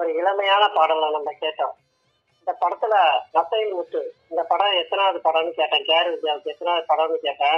ஒரு இளமையான பாடலை நம்ம கேட்டோம் இந்த படத்துல நத்தையில் முத்து இந்த படம் எத்தனாவது படம்னு கேட்டேன் கேர் வித்யாவுக்கு எத்தனாவது படம்னு கேட்டேன்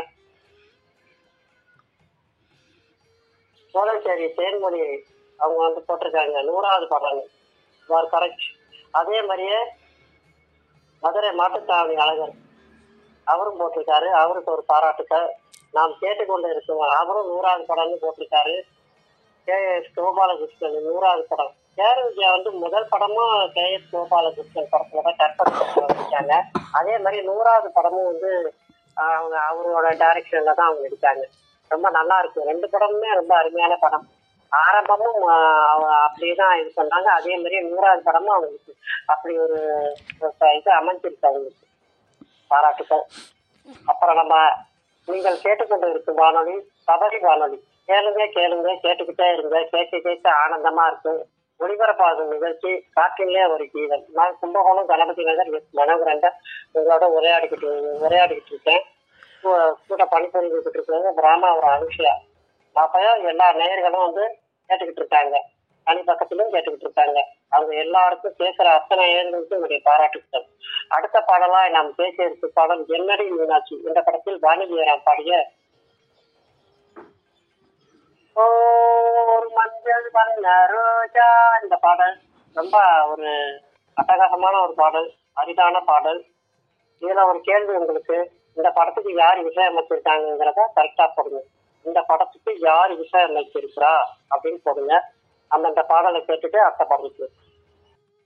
சோழச்சேரி தேன்மொழி அவங்க வந்து போட்டிருக்காங்க நூறாவது படம்னு வார் கரெக்ட் அதே மாதிரியே மதுரை மாட்டுத்தாவணி அழகர் அவரும் போட்டிருக்காரு அவருக்கு ஒரு பாராட்டுக்கள் நாம் கேட்டுக்கொண்டு இருக்கோம் அவரும் நூறாவது படம்னு போட்டிருக்காரு கே எஸ் கோபாலகிருஷ்ணன் நூறாவது படம் கேர் விஜயா வந்து முதல் படமும் கே எஸ் கோபாலகிருஷ்ணன் படத்துல தான் கற்பனை வச்சிருக்காங்க அதே மாதிரி நூறாவது படமும் வந்து ஆஹ், அவங்க அவரோட டைரக்ஷன்ல தான் அவங்க நடிச்சாங்க ரொம்ப நல்லா இருக்கும் ரெண்டு படமுமே ரொம்ப அருமையான படம் ஆரம்பமும் ஆஹ், அவங்க அப்படியே தான் இது பண்ணாங்க அதே மாதிரி நூறாவது படமும் அவங்களுக்கு அப்படி ஒரு ஒரு இது அமைஞ்சிருக்கு அவங்களுக்கு பாராட்டுக்கள் அப்புறம் நம்ம நீங்கள் கேட்டுக்கொண்டு இருக்கும் வானொலி சபரி வானொலி கேளுங்க கேளுங்க கேட்டுக்கிட்டே இருங்க கேட்க கேட்க ஆனந்தமா இருக்கும் ஒளிபரப்பாகும் நிகழ்ச்சி காற்றிலே ஒரு கீதம் நான் கும்பகோணம் கணபதி நகர் எஸ் மனோகரண்டன் உங்களோட உரையாடிக்கிட்டு உரையாடிக்கிட்டு இருக்கேன் கூ- கூட பணிபுரிஞ்சுக்கிட்டு இருக்காங்க ராமாவரம் அனுஷியா அப்ப எல்லா நேயர்களும் வந்து கேட்டுக்கிட்டு இருக்காங்க தனி பக்கத்திலும் கேட்டுக்கிட்டு இருக்காங்க அவங்க எல்லாருக்கும் பேசுற அத்தனை நேயர்களுக்கும் என்னுடைய பாராட்டுக்கள் அடுத்த பாடலா நாம் பேச இருக்கும் பாடல் என்னடி மீனாட்சி இந்த படத்தில் வாணிஜியராம் பாடிய ஓர் மஞ்சள் வண்ண ரோஜா இந்த பாடல் ரொம்ப ஒரு அட்டகாசமான ஒரு பாடல் அரிதான பாடல் இதுல ஒரு கேள்வி உங்களுக்கு இந்த படத்துக்கு யார் இசையமைச்சிருக்காங்கிறத கரெக்டா போடுங்க இந்த படத்துக்கு யார் இசையமைச்சிருக்கிறா அப்படின்னு போடுங்க அந்தந்த பாடலை கேட்டுட்டு அடுத்த பாடலுக்கு